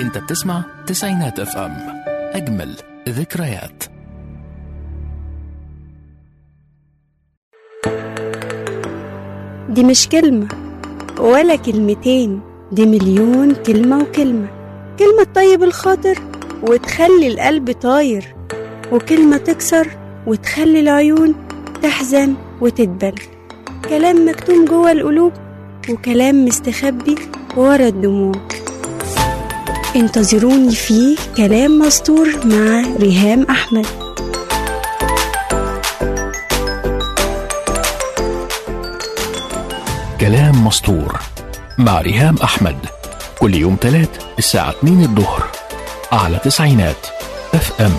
انت بتسمع تسعينات اف ام اجمل ذكريات دي مش كلمة ولا كلمتين دي مليون كلمة وكلمة كلمة طيب الخاطر وتخلي القلب طاير وكلمة تكسر وتخلي العيون تحزن وتدبل كلام مكتوم جوه القلوب وكلام مستخبي ورا الدموع انتظروني في كلام مستور مع ريهام أحمد كلام مسطور مع ريهام احمد كل يوم تلات الساعة 2 الظهر على تسعينات اف ام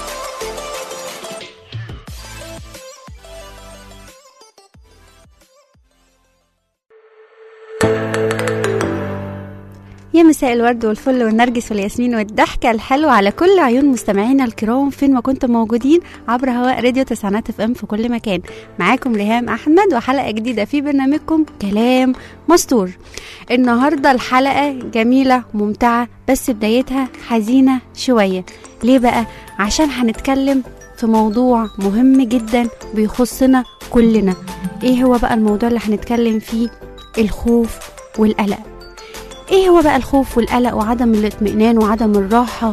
يا مساء الورد والفل والنرجس والياسمين والضحكة الحلوة على كل عيون مستمعينا الكرام فين ما كنتم موجودين عبر هواء راديو تسعينات اف ام في كل مكان معاكم ريهام احمد وحلقة جديدة في برنامجكم كلام مستور النهاردة الحلقة جميلة ممتعة بس بدايتها حزينة شوية ليه بقى عشان هنتكلم في موضوع مهم جدا بيخصنا كلنا ايه هو بقى الموضوع اللي هنتكلم فيه الخوف والقلق ايه هو بقى الخوف والقلق وعدم الاطمئنان وعدم الراحة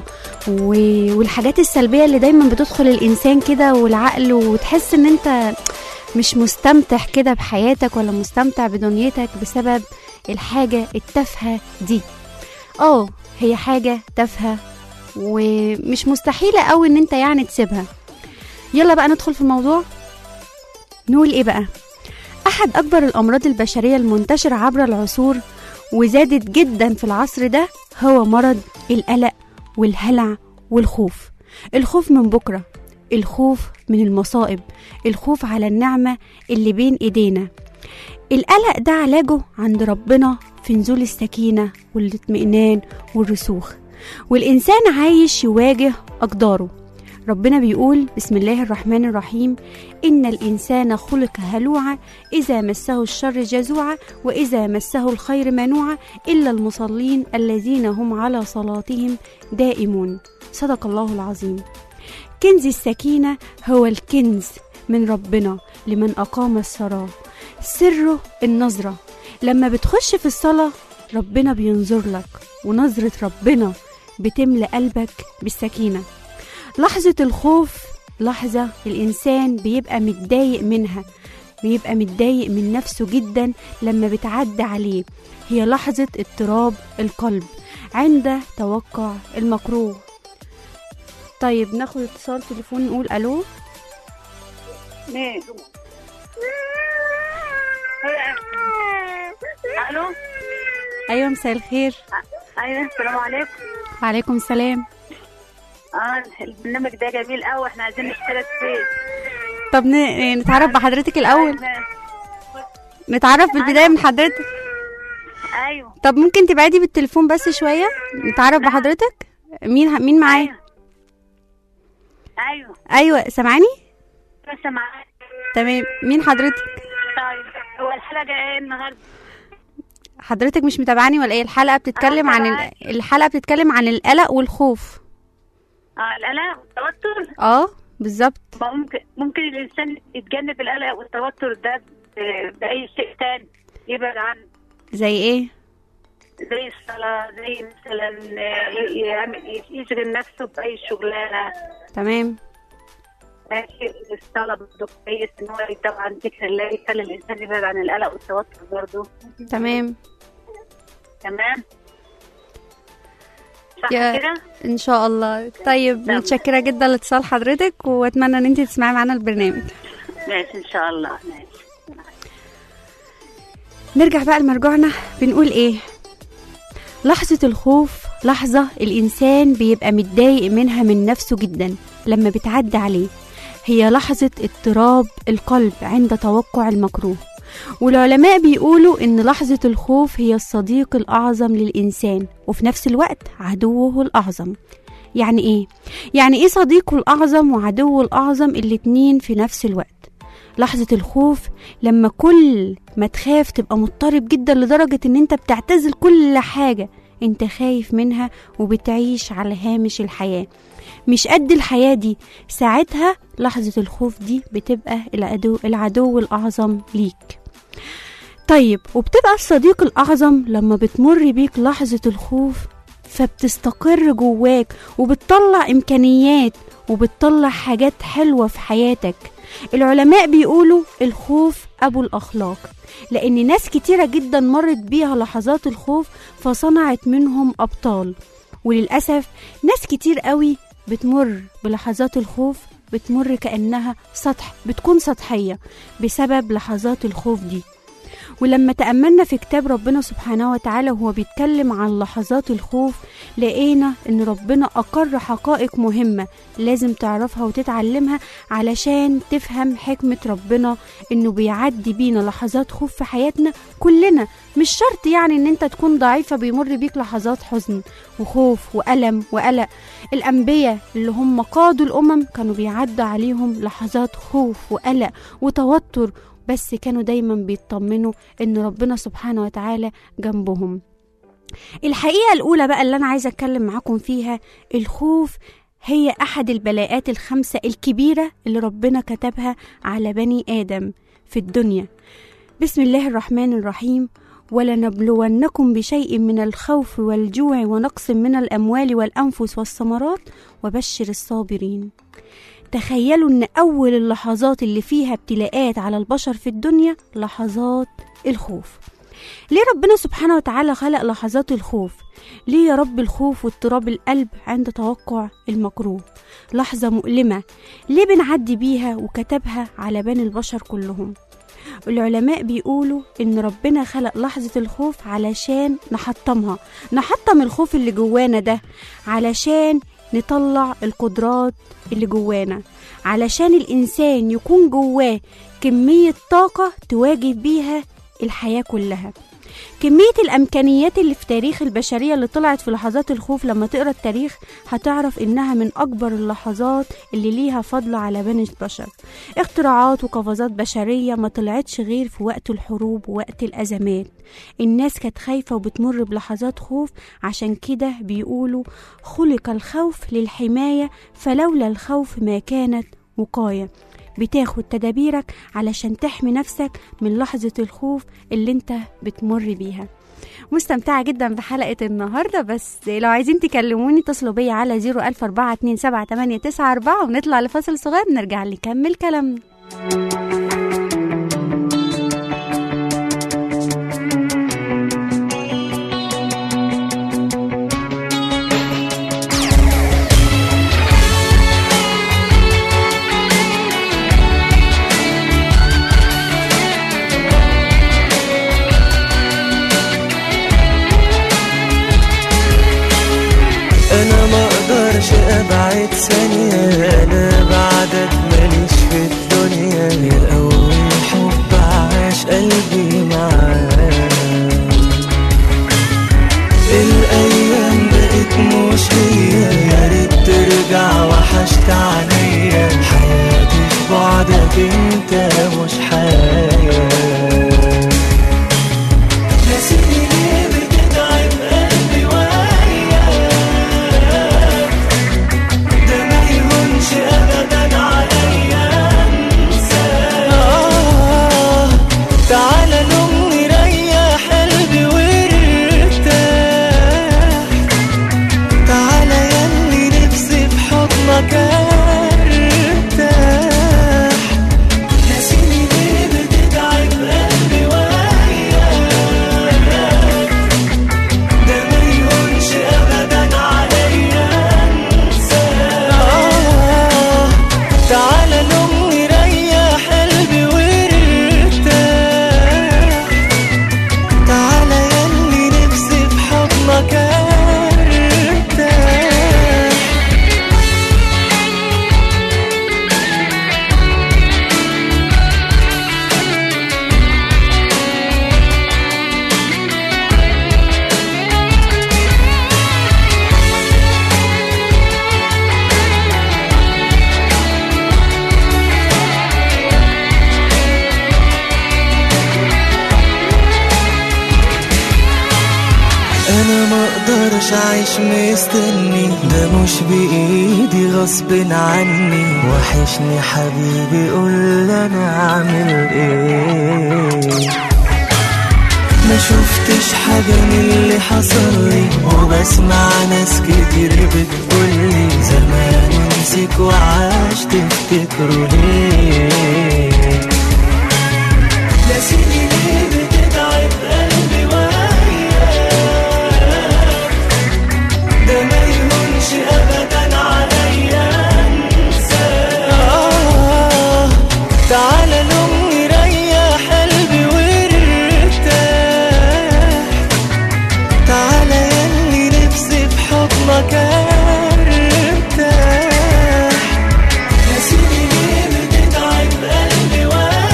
و- والحاجات السلبية اللي دايما بتدخل الانسان كده والعقل وتحس ان انت مش مستمتع كده بحياتك ولا مستمتع بدنيتك بسبب الحاجة التافهة دي اه هي حاجة تافهة ومش مستحيلة قوي ان انت يعني تسيبها يلا بقى ندخل في الموضوع نقول ايه بقى احد اكبر الامراض البشرية المنتشرة عبر العصور وزادت جدا في العصر ده هو مرض القلق والهلع والخوف الخوف من بكرة الخوف من المصائب الخوف على النعمة اللي بين ايدينا القلق ده علاجه عند ربنا في نزول السكينة والاطمئنان والرسوخ والإنسان عايش يواجه أقداره ربنا بيقول بسم الله الرحمن الرحيم إن الإنسان خلق هلوعا إذا مسه الشر جزوعا وإذا مسه الخير منوعا إلا المصلين الذين هم على صلاتهم دائمون صدق الله العظيم كنز السكينة هو الكنز من ربنا لمن أقام الصلاة سره النظرة لما بتخش في الصلاة ربنا بينظر لك ونظرة ربنا بتملى قلبك بالسكينة لحظة الخوف لحظة الإنسان بيبقى متضايق منها بيبقى متضايق من نفسه جدا لما بتعدي عليه هي لحظة اضطراب القلب عند توقع المكروه طيب ناخد اتصال تليفون نقول الو مين؟ الو ايوه مساء الخير ايوه السلام عليكم وعليكم السلام اه البرنامج ده جميل قوي احنا عايزين نشترك فيه طب ن- نتعرف بحضرتك الاول أيوة. نتعرف بالبدايه من حضرتك ايوه طب ممكن تبعدي بالتليفون بس شويه نتعرف بحضرتك مين مين معايا ايوه ايوه ايوه سامعاني بس معاك تمام مين حضرتك طيب هو الحلقه ايه النهارده حضرتك مش متابعاني ولا ايه الحلقه بتتكلم عن ال- الحلقه بتتكلم عن القلق والخوف اه القلق والتوتر اه بالظبط ما ممكن ممكن الانسان يتجنب القلق والتوتر ده ب- باي شيء تاني يبعد عنه زي ايه زي الصلاة زي مثلا آه، ي- يعمل يشغل نفسه بأي شغلانة تمام ماشي الصلاة برضه كويس إن هو طبعا ذكر الله يخلي الإنسان يبعد عن القلق والتوتر برضه تمام تمام صح يا- كده؟ ان شاء الله طيب تمام. متشكره جدا لاتصال حضرتك واتمنى ان انت تسمعي معانا البرنامج ماشي إن شاء الله ماشي نرجع بقى لمرجوعنا بنقول ايه لحظة الخوف لحظة الإنسان بيبقى متضايق منها من نفسه جدا لما بتعدي عليه هي لحظة اضطراب القلب عند توقع المكروه والعلماء بيقولوا إن لحظة الخوف هي الصديق الأعظم للإنسان وفي نفس الوقت عدوه الأعظم يعني إيه؟ يعني إيه صديقه الأعظم وعدوه الأعظم الاتنين في نفس الوقت لحظة الخوف لما كل ما تخاف تبقى مضطرب جدا لدرجة ان انت بتعتزل كل حاجة انت خايف منها وبتعيش على هامش الحياة مش قد الحياة دي ساعتها لحظة الخوف دي بتبقى العدو, العدو الأعظم ليك طيب وبتبقى الصديق الأعظم لما بتمر بيك لحظة الخوف فبتستقر جواك وبتطلع إمكانيات وبتطلع حاجات حلوة في حياتك العلماء بيقولوا الخوف أبو الأخلاق لأن ناس كتيرة جدا مرت بيها لحظات الخوف فصنعت منهم أبطال وللأسف ناس كتير قوي بتمر بلحظات الخوف بتمر كأنها سطح بتكون سطحية بسبب لحظات الخوف دي ولما تأملنا في كتاب ربنا سبحانه وتعالى وهو بيتكلم عن لحظات الخوف لقينا ان ربنا أقر حقائق مهمة لازم تعرفها وتتعلمها علشان تفهم حكمة ربنا انه بيعدي بينا لحظات خوف في حياتنا كلنا مش شرط يعني ان انت تكون ضعيفة بيمر بيك لحظات حزن وخوف وألم وقلق الأنبياء اللي هم قادوا الأمم كانوا بيعدوا عليهم لحظات خوف وقلق وتوتر بس كانوا دايما بيطمنوا ان ربنا سبحانه وتعالى جنبهم الحقيقة الأولى بقى اللي أنا عايزة أتكلم معاكم فيها الخوف هي أحد البلاءات الخمسة الكبيرة اللي ربنا كتبها على بني آدم في الدنيا بسم الله الرحمن الرحيم ولنبلونكم بشيء من الخوف والجوع ونقص من الأموال والأنفس والثمرات وبشر الصابرين تخيلوا ان اول اللحظات اللي فيها ابتلاءات على البشر في الدنيا لحظات الخوف ليه ربنا سبحانه وتعالى خلق لحظات الخوف ليه يا رب الخوف واضطراب القلب عند توقع المكروه لحظة مؤلمة ليه بنعدي بيها وكتبها على بني البشر كلهم العلماء بيقولوا ان ربنا خلق لحظة الخوف علشان نحطمها نحطم الخوف اللي جوانا ده علشان نطلع القدرات اللي جوانا علشان الإنسان يكون جواه كمية طاقة تواجه بيها الحياة كلها كمية الأمكانيات اللي في تاريخ البشرية اللي طلعت في لحظات الخوف لما تقرأ التاريخ هتعرف إنها من أكبر اللحظات اللي ليها فضل على بني البشر اختراعات وقفزات بشرية ما طلعتش غير في وقت الحروب ووقت الأزمات الناس كانت خايفة وبتمر بلحظات خوف عشان كده بيقولوا خلق الخوف للحماية فلولا الخوف ما كانت وقاية بتاخد تدابيرك علشان تحمي نفسك من لحظة الخوف اللي انت بتمر بيها مستمتعة جدا بحلقة النهاردة بس لو عايزين تكلموني اتصلوا بيا على 004278994 ونطلع لفاصل صغير نرجع نكمل كلامنا انا ما اقدرش ابعد ثانية انا بعدك ماليش في الدنيا يا اول حب عاش قلبي معاك الايام بقت مش هي يا ريت ترجع وحشت عليا حياتي في بعدك انت مش حياه نسيني ليه بتتعب قلبي وياك ده ما يهونش ابدا مقدرش اعيش مستني ده مش بايدي غصب عني وحشني حبيبي قول انا اعمل ايه ما شفتش حاجة من اللي حصل لي وبسمع ناس كتير بتقولي زمان نسيك وعاش تفتكروا ليه يا سيدي ليه بتتعب قلبي وياك ده ما يهونش ابدا عليا انساك آه تعالى لأمي ريح قلبي وارتاح تعالى ياللي نفسي في حضنك ارتاح يا سيدي ليه بتتعب قلبي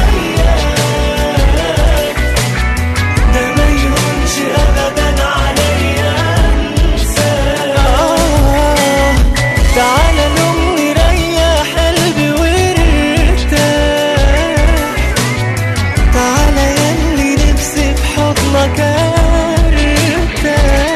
وياك ده ما يهونش ابدا عليا انساك آه تعالى لأمي ريح قلبي وارتاح تعالى ياللي نفسي في حضنك ارتاح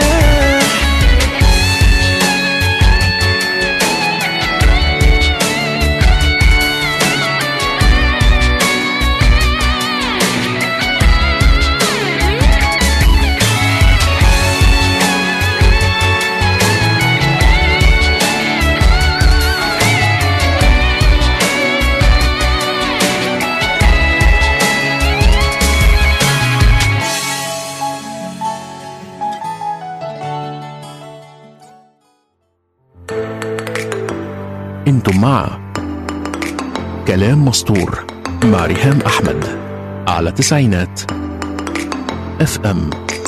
انتم مع كلام مسطور مع ريهام احمد على تسعينات اف ام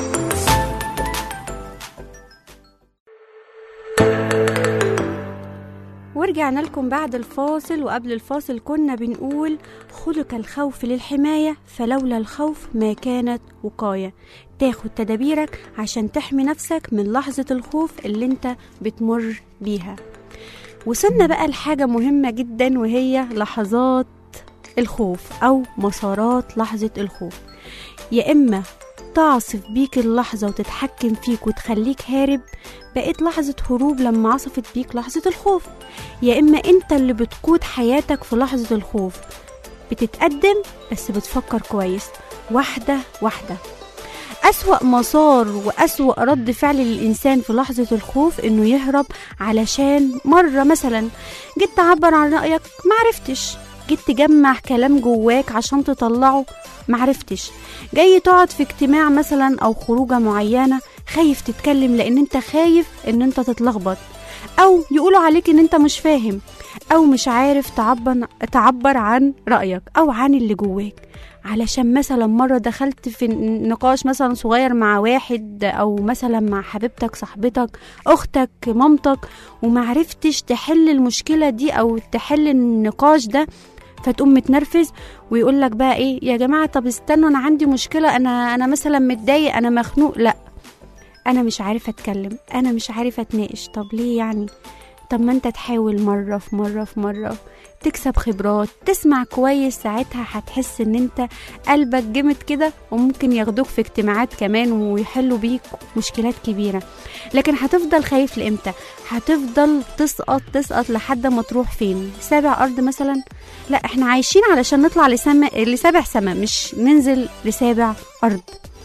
ورجعنا لكم بعد الفاصل وقبل الفاصل كنا بنقول خلق الخوف للحماية فلولا الخوف ما كانت وقاية تاخد تدابيرك عشان تحمي نفسك من لحظة الخوف اللي انت بتمر بيها وصلنا بقى لحاجة مهمة جدا وهي لحظات الخوف أو مسارات لحظة الخوف يا إما تعصف بيك اللحظة وتتحكم فيك وتخليك هارب بقيت لحظة هروب لما عصفت بيك لحظة الخوف يا إما أنت اللي بتقود حياتك في لحظة الخوف بتتقدم بس بتفكر كويس واحدة واحدة أسوأ مسار وأسوأ رد فعل للإنسان في لحظة الخوف إنه يهرب علشان مرة مثلا جيت تعبر عن رأيك معرفتش جيت تجمع كلام جواك عشان تطلعه معرفتش جاي تقعد في اجتماع مثلا أو خروجة معينة خايف تتكلم لأن انت خايف ان انت تتلخبط أو يقولوا عليك ان انت مش فاهم أو مش عارف تعبر, تعبر عن رأيك أو عن اللي جواك علشان مثلا مرة دخلت في نقاش مثلا صغير مع واحد أو مثلا مع حبيبتك صاحبتك أختك مامتك ومعرفتش تحل المشكلة دي أو تحل النقاش ده فتقوم متنرفز ويقول لك بقى ايه يا جماعه طب استنوا انا عندي مشكله انا انا مثلا متضايق انا مخنوق لا انا مش عارفه اتكلم انا مش عارفه اتناقش طب ليه يعني طب ما انت تحاول مره في مره في مره تكسب خبرات تسمع كويس ساعتها هتحس ان انت قلبك جمد كده وممكن ياخدوك في اجتماعات كمان ويحلوا بيك مشكلات كبيره لكن هتفضل خايف لامتى هتفضل تسقط تسقط لحد ما تروح فين سابع ارض مثلا لا احنا عايشين علشان نطلع لسما لسابع سما مش ننزل لسابع ارض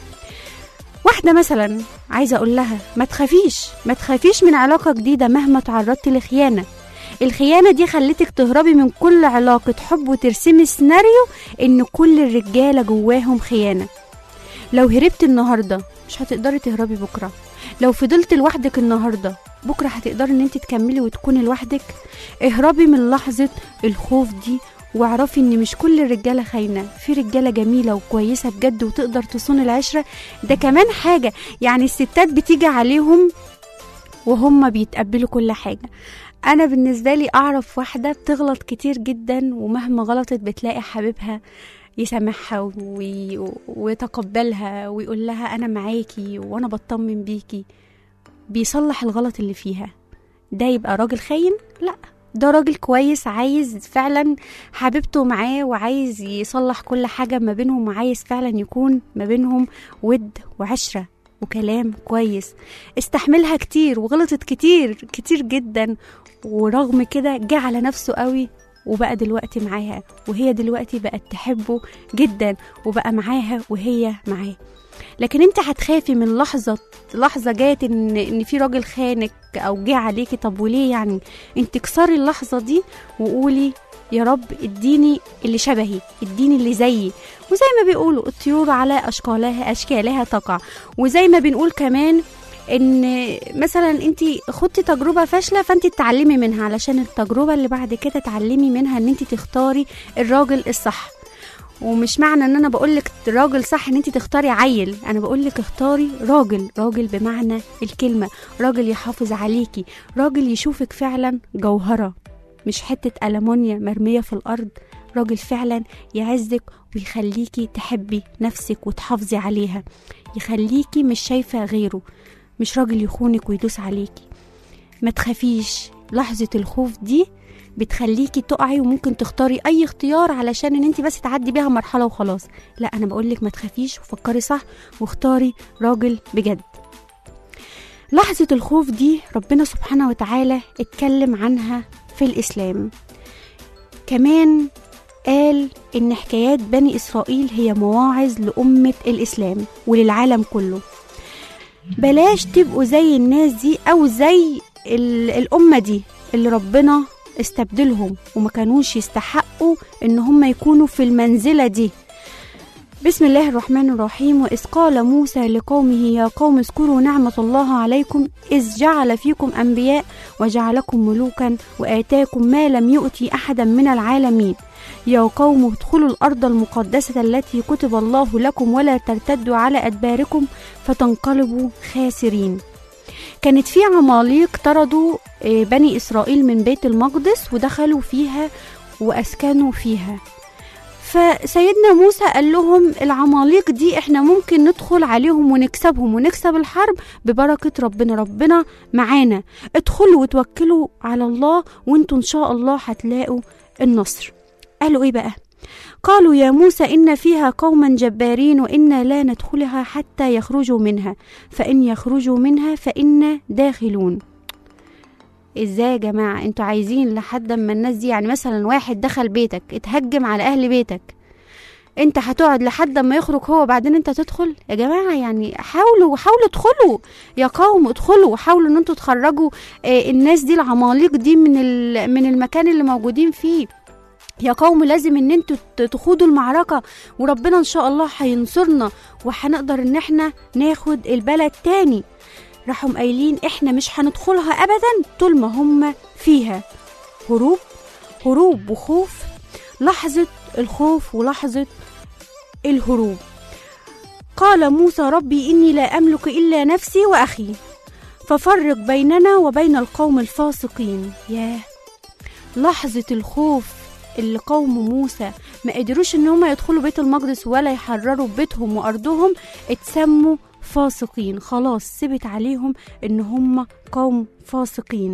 واحدة مثلا عايزة أقول لها ما تخافيش ما تخافيش من علاقة جديدة مهما تعرضتي لخيانة الخيانة دي خلتك تهربي من كل علاقة حب وترسمي سيناريو إن كل الرجالة جواهم خيانة لو هربت النهاردة مش هتقدري تهربي بكرة لو فضلت لوحدك النهاردة بكرة هتقدري إن انت تكملي وتكوني لوحدك اهربي من لحظة الخوف دي واعرفي ان مش كل الرجاله خاينه في رجاله جميله وكويسه بجد وتقدر تصون العشره ده كمان حاجه يعني الستات بتيجي عليهم وهم بيتقبلوا كل حاجه انا بالنسبه لي اعرف واحده بتغلط كتير جدا ومهما غلطت بتلاقي حبيبها يسامحها وي... ويتقبلها ويقول لها انا معاكي وانا بطمن بيكي بيصلح الغلط اللي فيها ده يبقى راجل خاين لا ده راجل كويس عايز فعلا حبيبته معاه وعايز يصلح كل حاجة ما بينهم وعايز فعلا يكون ما بينهم ود وعشرة وكلام كويس استحملها كتير وغلطت كتير كتير جدا ورغم كده جه على نفسه قوي وبقى دلوقتي معاها وهي دلوقتي بقت تحبه جدا وبقى معاها وهي معاه لكن انت هتخافي من لحظة لحظة جات ان ان في راجل خانك او جه عليكي طب وليه يعني انت كسري اللحظة دي وقولي يا رب اديني اللي شبهي اديني اللي زيي وزي ما بيقولوا الطيور على اشكالها اشكالها تقع وزي ما بنقول كمان ان مثلا انت خدتي تجربه فاشله فانت تتعلمي منها علشان التجربه اللي بعد كده تعلمي منها ان انت تختاري الراجل الصح ومش معنى ان انا بقولك راجل صح ان انت تختاري عيل انا بقولك اختاري راجل راجل بمعنى الكلمه راجل يحافظ عليكي راجل يشوفك فعلا جوهره مش حته ألمونيا مرميه في الارض راجل فعلا يعزك ويخليكي تحبي نفسك وتحافظي عليها يخليكي مش شايفه غيره مش راجل يخونك ويدوس عليكي ما تخافيش لحظة الخوف دي بتخليكي تقعي وممكن تختاري اي اختيار علشان ان انت بس تعدي بيها مرحلة وخلاص لا انا بقولك ما تخافيش وفكري صح واختاري راجل بجد لحظة الخوف دي ربنا سبحانه وتعالى اتكلم عنها في الإسلام كمان قال إن حكايات بني إسرائيل هي مواعظ لأمة الإسلام وللعالم كله بلاش تبقوا زي الناس دي او زي ال- الامه دي اللي ربنا استبدلهم وما كانوش يستحقوا ان هم يكونوا في المنزله دي بسم الله الرحمن الرحيم وإذ قال موسى لقومه يا قوم اذكروا نعمة الله عليكم إذ جعل فيكم أنبياء وجعلكم ملوكا وآتاكم ما لم يؤتي أحدا من العالمين يا قوم ادخلوا الأرض المقدسة التي كتب الله لكم ولا ترتدوا على أدباركم فتنقلبوا خاسرين كانت في عماليق طردوا آه، بني إسرائيل من بيت المقدس ودخلوا فيها وأسكنوا فيها فسيدنا موسى قال لهم العماليق دي احنا ممكن ندخل عليهم ونكسبهم ونكسب الحرب ببركة ربنا ربنا معانا ادخلوا وتوكلوا على الله وانتوا ان شاء الله هتلاقوا النصر قالوا ايه بقى قالوا يا موسى إن فيها قوما جبارين وإنا لا ندخلها حتى يخرجوا منها فإن يخرجوا منها فإنا داخلون ازاي يا جماعة انتوا عايزين لحد ما الناس دي يعني مثلا واحد دخل بيتك اتهجم على اهل بيتك انت هتقعد لحد ما يخرج هو بعدين انت تدخل يا جماعة يعني حاولوا حاولوا ادخلوا يا قوم ادخلوا حاولوا ان انتوا تخرجوا آه، الناس دي العماليق دي من ال- من المكان اللي موجودين فيه يا قوم لازم ان انتوا ت- تخوضوا المعركة وربنا ان شاء الله هينصرنا وهنقدر ان احنا ناخد البلد تاني راحوا قايلين احنا مش هندخلها ابدا طول ما هم فيها هروب هروب وخوف لحظة الخوف ولحظة الهروب قال موسى ربي إني لا أملك إلا نفسي وأخي ففرق بيننا وبين القوم الفاسقين ياه لحظة الخوف اللي قوم موسى ما قدروش ان هم يدخلوا بيت المقدس ولا يحرروا بيتهم وارضهم اتسموا فاسقين خلاص ثبت عليهم ان هم قوم فاسقين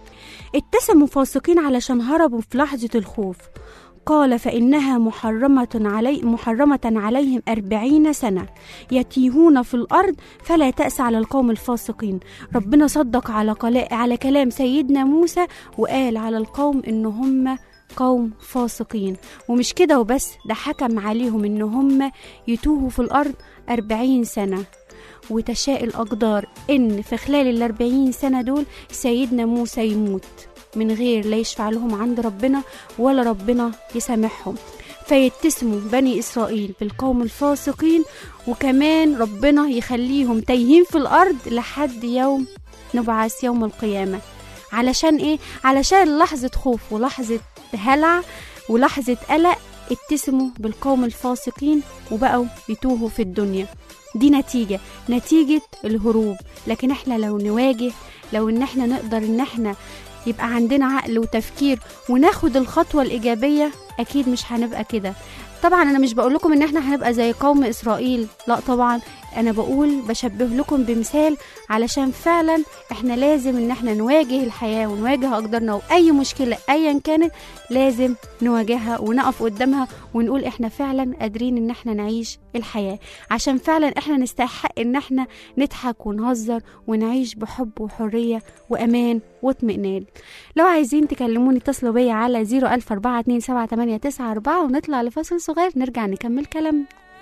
اتسموا فاسقين علشان هربوا في لحظة الخوف قال فإنها محرمة, علي محرمة عليهم أربعين سنة يتيهون في الأرض فلا تأس على القوم الفاسقين ربنا صدق على, قلا- على كلام سيدنا موسى وقال على القوم إن هم قوم فاسقين ومش كده وبس ده حكم عليهم إن هم يتوهوا في الأرض أربعين سنة وتشاء الأقدار إن في خلال الأربعين سنة دول سيدنا موسى يموت من غير لا يشفع لهم عند ربنا ولا ربنا يسامحهم فيتسموا بني إسرائيل بالقوم الفاسقين وكمان ربنا يخليهم تايهين في الأرض لحد يوم نبعث يوم القيامة علشان إيه؟ علشان لحظة خوف ولحظة هلع ولحظة قلق اتسموا بالقوم الفاسقين وبقوا يتوهوا في الدنيا دي نتيجة نتيجة الهروب لكن احنا لو نواجه لو ان احنا نقدر ان احنا يبقى عندنا عقل وتفكير وناخد الخطوة الإيجابية أكيد مش هنبقى كده طبعا أنا مش بقول لكم إن احنا هنبقى زي قوم إسرائيل لا طبعا انا بقول بشبه لكم بمثال علشان فعلا احنا لازم ان احنا نواجه الحياه ونواجه اقدارنا واي مشكله ايا كانت لازم نواجهها ونقف قدامها ونقول احنا فعلا قادرين ان احنا نعيش الحياه عشان فعلا احنا نستحق ان احنا نضحك ونهزر ونعيش بحب وحريه وامان واطمئنان لو عايزين تكلموني اتصلوا بيا على 004278994 ونطلع لفاصل صغير نرجع نكمل كلامنا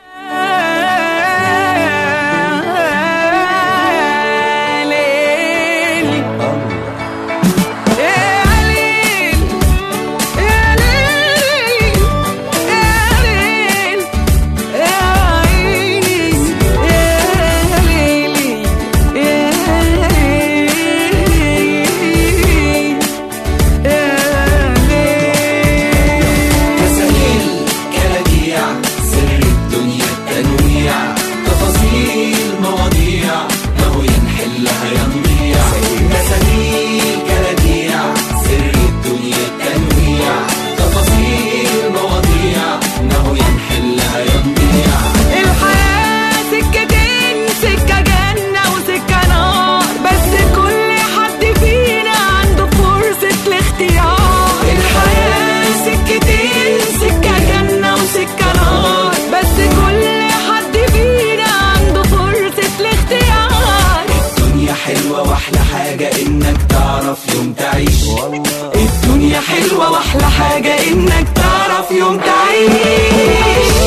مسائل كلاكيع سر الدنيا التنويع تفاصيل مواضيع ما هو ينحلها ينضيع مسائل كلاكيع سر الدنيا التنويع تفاصيل مواضيع ما هو ينحلها ينضيع الحياة سكتين سكة جنة وسكة نار بس كل حد فينا عنده فرصة الاختيار الحياة سكتين سكة جنة وسكة نار بس كل حد فينا عنده فرصة الاختيار الدنيا حلوة واحلى حاجة انك تعرف يوم تعيش الدنيا حلوة واحلى حاجة انك تعرف يوم تعيش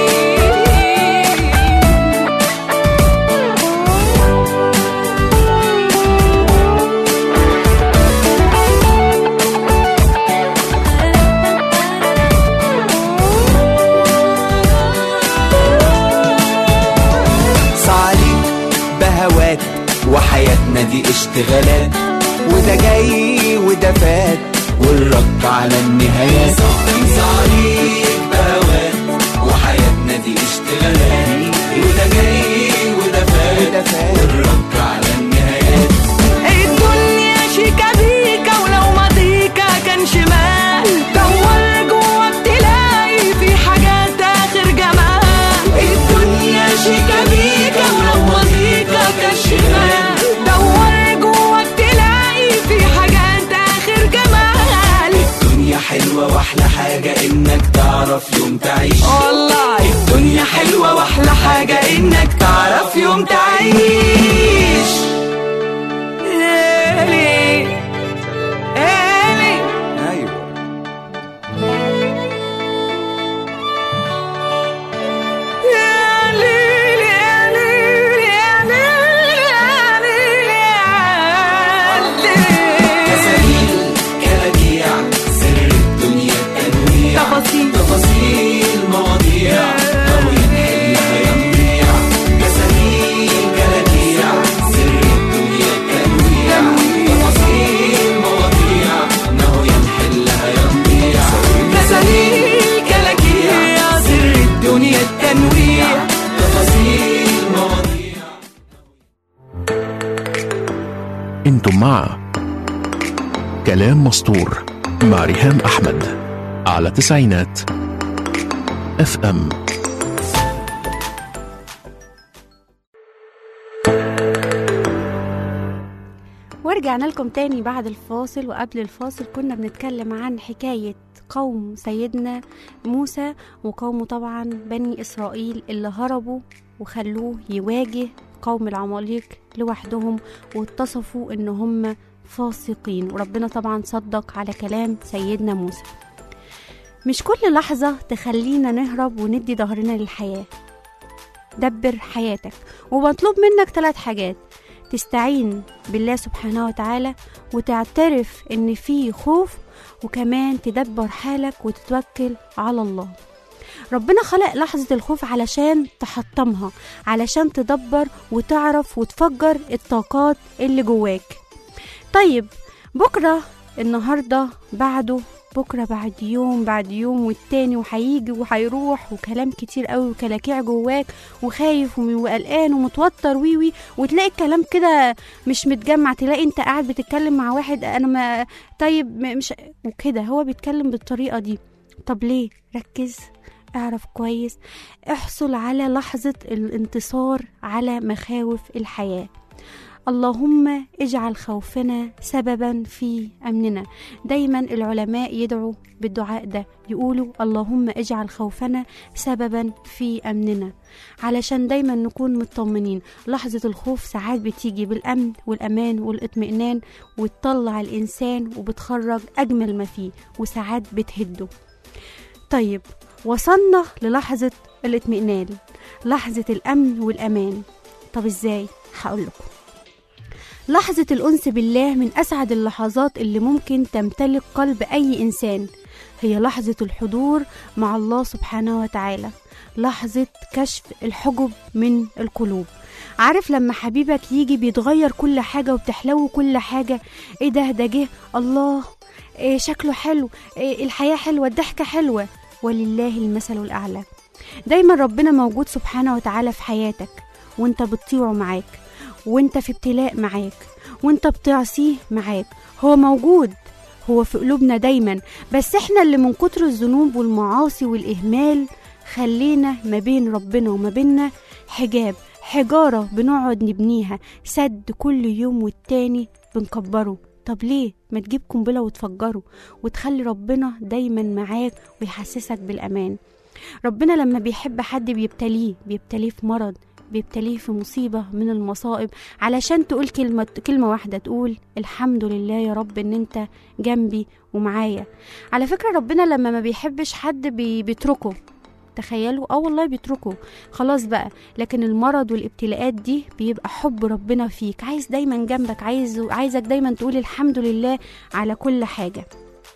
صعليك بهوات وحياتنا دي اشتغالات وده جاي وده فات والرد على النهايات صعليك بهوات وحياتنا دي اشتغالات وده جاي وده فات والرد على النهايات الدنيا شيكا بيكا ولو ماضيكا كان شمال دور جواك تلاقي في حاجات اخر جمال الدنيا شيكا بيكا ولو ماضيكا كان شمال دور جواك تلاقي في حاجات اخر جمال الدنيا حلوة واحلى حاجة انك تعرف يوم تعيش والله الدنيا حلوة واحلى حاجة انك تعرف يوم تعيش إلي إلي ايوه مسائل كلاكيع سر الدنيا التنويع تفاصيل. تفاصيل مواضيع أو ينحلها ينضيع مسائل كلاكيع سر الدنيا التنويع تفاصيل مواضيع ما هو ينحلها ينضيع مسائل كلاكيع سر الدنيا التنويع تفاصيل مواضيع انتم مع كلام مسطور مع ريهام احمد على تسعينات اف ام ورجعنا لكم تاني بعد الفاصل وقبل الفاصل كنا بنتكلم عن حكاية قوم سيدنا موسى وقومه طبعا بني إسرائيل اللي هربوا وخلوه يواجه قوم العماليق لوحدهم واتصفوا ان هم فاسقين وربنا طبعا صدق على كلام سيدنا موسى مش كل لحظة تخلينا نهرب وندي ظهرنا للحياة دبر حياتك ومطلوب منك ثلاث حاجات تستعين بالله سبحانه وتعالى وتعترف ان في خوف وكمان تدبر حالك وتتوكل على الله ربنا خلق لحظة الخوف علشان تحطمها علشان تدبر وتعرف وتفجر الطاقات اللي جواك طيب بكرة النهاردة بعده بكرة بعد يوم بعد يوم والتاني وهيجي وهيروح وكلام كتير قوي وكلاكيع جواك وخايف وم- وقلقان ومتوتر ويوي وتلاقي الكلام كده مش متجمع تلاقي انت قاعد بتتكلم مع واحد انا ما طيب م- مش وكده هو بيتكلم بالطريقة دي طب ليه ركز اعرف كويس احصل على لحظة الانتصار على مخاوف الحياة اللهم اجعل خوفنا سببا في امننا دايما العلماء يدعوا بالدعاء ده يقولوا اللهم اجعل خوفنا سببا في امننا علشان دايما نكون مطمنين لحظة الخوف ساعات بتيجي بالامن والامان والاطمئنان وتطلع الانسان وبتخرج اجمل ما فيه وساعات بتهده طيب وصلنا للحظة الاطمئنان لحظة الامن والامان طب ازاي هقول لكم لحظة الأنس بالله من أسعد اللحظات اللي ممكن تمتلك قلب أي إنسان هي لحظة الحضور مع الله سبحانه وتعالى لحظة كشف الحجب من القلوب عارف لما حبيبك يجي بيتغير كل حاجة وبتحلو كل حاجة ايه ده ده جه الله إيه شكله حلو إيه الحياة حلوة الضحكة حلوة ولله المثل الأعلى دايما ربنا موجود سبحانه وتعالى في حياتك وانت بتطيعه معاك وانت في ابتلاء معاك وانت بتعصيه معاك هو موجود هو في قلوبنا دايما بس احنا اللي من كتر الذنوب والمعاصي والإهمال خلينا ما بين ربنا وما بيننا حجاب حجارة بنقعد نبنيها سد كل يوم والتاني بنكبره طب ليه ما تجيب قنبلة وتفجره وتخلي ربنا دايما معاك ويحسسك بالأمان ربنا لما بيحب حد بيبتليه بيبتليه في مرض بيبتليه في مصيبة من المصائب علشان تقول كلمة كلمة واحدة تقول الحمد لله يا رب ان انت جنبي ومعايا على فكرة ربنا لما ما بيحبش حد بي بيتركه تخيلوا اه والله بيتركوا خلاص بقى لكن المرض والابتلاءات دي بيبقى حب ربنا فيك عايز دايما جنبك عايز عايزك دايما تقول الحمد لله على كل حاجه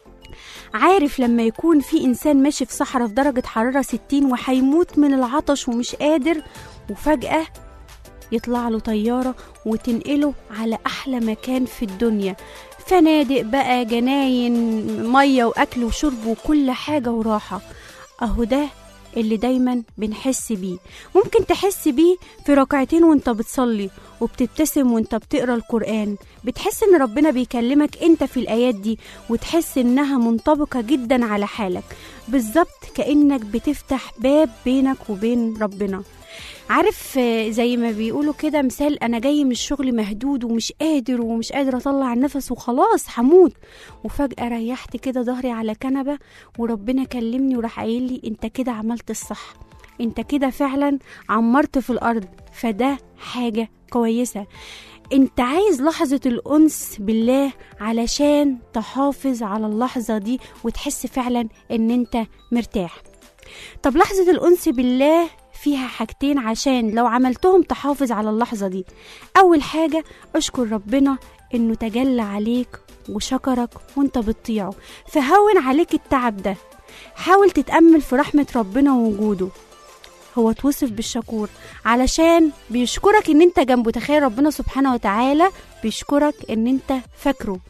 عارف لما يكون في إنسان ماشي في صحراء في درجة حرارة 60 وهيموت من العطش ومش قادر وفجأة يطلع له طيارة وتنقله على أحلى مكان في الدنيا فنادق بقى جناين مية وأكل وشرب وكل حاجة وراحة أهو ده اللي دايما بنحس بيه ممكن تحس بيه في ركعتين وانت بتصلي وبتبتسم وانت بتقرا القرآن بتحس ان ربنا بيكلمك انت في الآيات دي وتحس انها منطبقة جدا على حالك بالظبط كأنك بتفتح باب بينك وبين ربنا عارف آه، زي ما بيقولوا كده مثال انا جاي من الشغل مهدود ومش قادر ومش قادر اطلع النفس وخلاص هموت وفجأة ريحت كده ظهري على كنبة وربنا كلمني وراح قايل لي انت كده عملت الصح انت كده فعلا عمرت في الارض فده حاجة كويسة انت عايز لحظة الأنس بالله علشان تحافظ على اللحظة دي وتحس فعلا ان انت مرتاح طب لحظة الأنس بالله فيها حاجتين عشان لو عملتهم تحافظ على اللحظة دي أول حاجة أشكر ربنا إنه تجلى عليك وشكرك وانت بتطيعه فهون عليك التعب ده حاول تتأمل في رحمة ربنا ووجوده هو توصف بالشكور علشان بيشكرك ان انت جنبه تخيل ربنا سبحانه وتعالى بيشكرك ان انت فاكره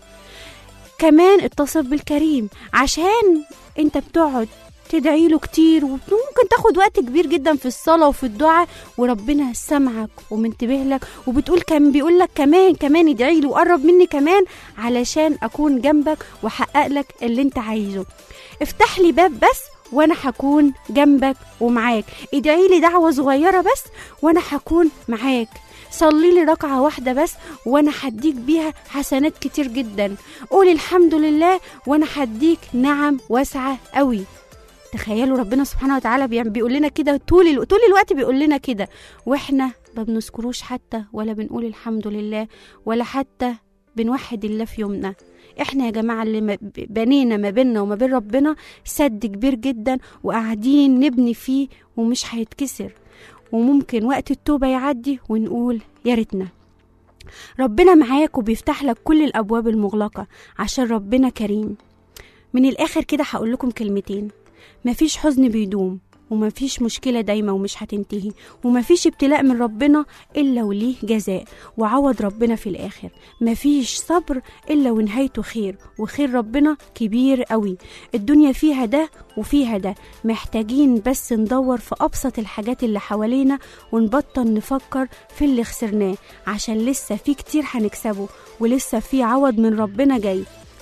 كمان اتصف بالكريم عشان انت بتقعد تدعي له كتير وممكن تاخد وقت كبير جدا في الصلاة وفي الدعاء وربنا سمعك ومنتبه لك وبتقول كان بيقول لك كمان كمان ادعي لي وقرب مني كمان علشان اكون جنبك واحقق لك اللي انت عايزه افتح لي باب بس وانا هكون جنبك ومعاك ادعي لي دعوة صغيرة بس وانا هكون معاك صلي لي ركعة واحدة بس وانا هديك بيها حسنات كتير جدا قول الحمد لله وانا هديك نعم واسعة قوي تخيلوا ربنا سبحانه وتعالى بيعمل- بيقول لنا كده طول الو... طول الوقت بيقول لنا كده واحنا ما بنذكروش حتى ولا بنقول الحمد لله ولا حتى بنوحد الله في يومنا احنا يا جماعه اللي ما- بنينا ما بيننا وما بين ربنا سد كبير جدا وقاعدين نبني فيه ومش هيتكسر وممكن وقت التوبه يعدي ونقول يا ريتنا ربنا معاك وبيفتح لك كل الابواب المغلقه عشان ربنا كريم من الاخر كده هقول لكم كلمتين مفيش حزن بيدوم ومفيش مشكلة دايما ومش هتنتهي ومفيش ابتلاء من ربنا إلا وليه جزاء وعوض ربنا في الآخر مفيش صبر إلا ونهايته خير وخير ربنا كبير قوي الدنيا فيها ده وفيها ده محتاجين بس ندور في أبسط الحاجات اللي حوالينا ونبطل نفكر في اللي خسرناه عشان لسه في كتير هنكسبه ولسه في عوض من ربنا جاي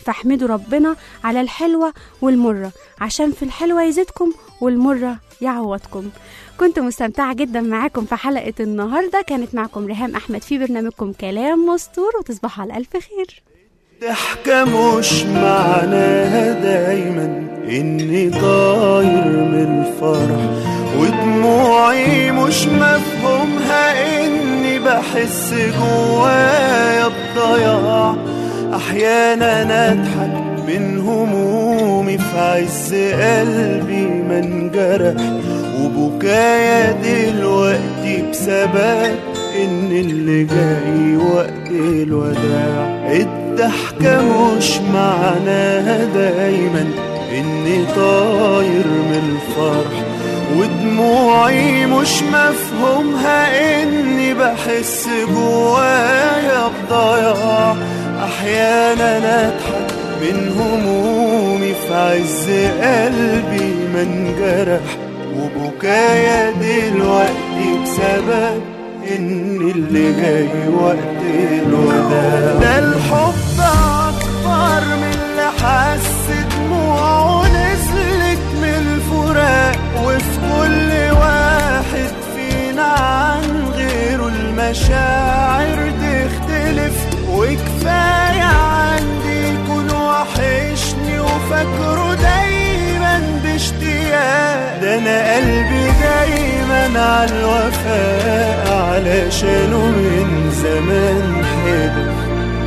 فاحمدوا ربنا على الحلوة والمرة عشان في الحلوة يزيدكم والمرة يعوضكم كنت مستمتعة جدا معاكم في حلقة النهاردة كانت معكم ريهام أحمد في برنامجكم كلام مستور وتصبحوا على ألف خير ضحكة مش معناها دايما اني طاير من الفرح ودموعي مش مفهومها اني بحس جوايا بضياع احيانا اضحك من همومي في عز قلبي ما انجرح وبكايا دلوقتي بسبب ان اللي جاي وقت الوداع الضحكة مش معناها دايما اني طاير من الفرح ودموعي مش مفهومها اني بحس جوايا بضياع احيانا اضحك من همومي في عز قلبي ما انجرح وبكايا دلوقتي بسبب ان اللي جاي وقت الوداع ده الحب اكبر من اللي حس دموعه نزلت من الفراق وفي كل واحد فينا عن غيره المشاعر تختلف وكفاية عندي يكون وحشني وفاكره دايما باشتياق ده انا قلبي دايما على الوفاء علشانه من زمان حلف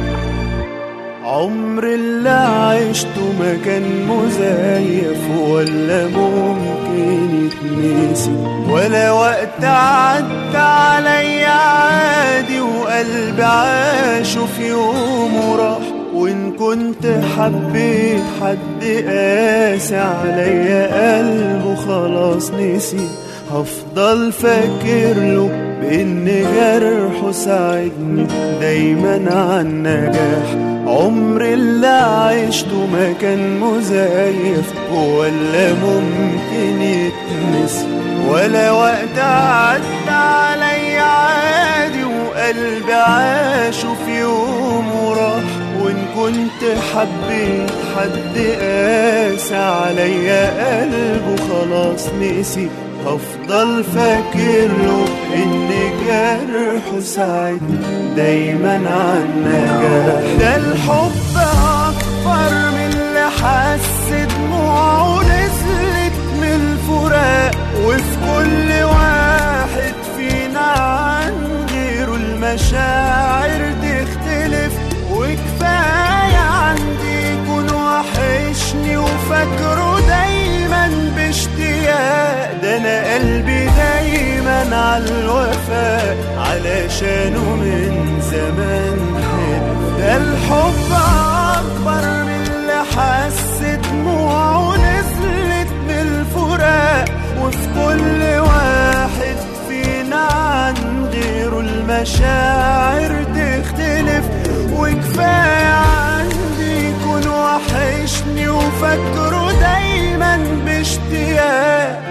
عمر اللي عشته ما كان مزيف ولا ممكن يتنسي ولا وقت عدى عليا عادي وقلبي عاشه في يوم وراح وإن كنت حبيت حد قاسي عليا قلبه خلاص نسي هفضل فاكر له بإن جرحه ساعدني دايما على النجاح عمر اللي عشته ما كان مزيف ولا ممكن يتنسي ولا وقت عدى عليا عادي وقلبي عاشه في يوم وراح وإن كنت حبيت حد قاسى عليا قلبه خلاص نسي هفضل فاكر له ان جرحه ساعدني دايما على النجاح ده الحب اكبر من اللي حس دموعه نزلت من الفراق وفي كل واحد فينا عن غيره المشاعر تختلف وكفاية عندي يكون وحشني وفاكره دايما باشتياق ده انا قلبي دايما على الوفاء علشانه من زمان حلف ده الحب اكبر من اللي حس دموعه نزلت من الفراق وفي كل واحد فينا عن غيره المشاعر تختلف وكفاية عندي يكون وحشني وفاكره دايما باشتياق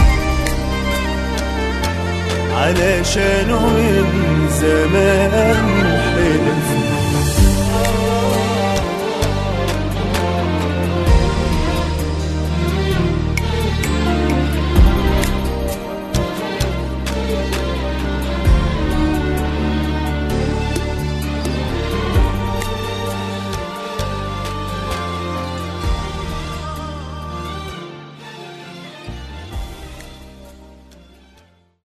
علشانه من زمان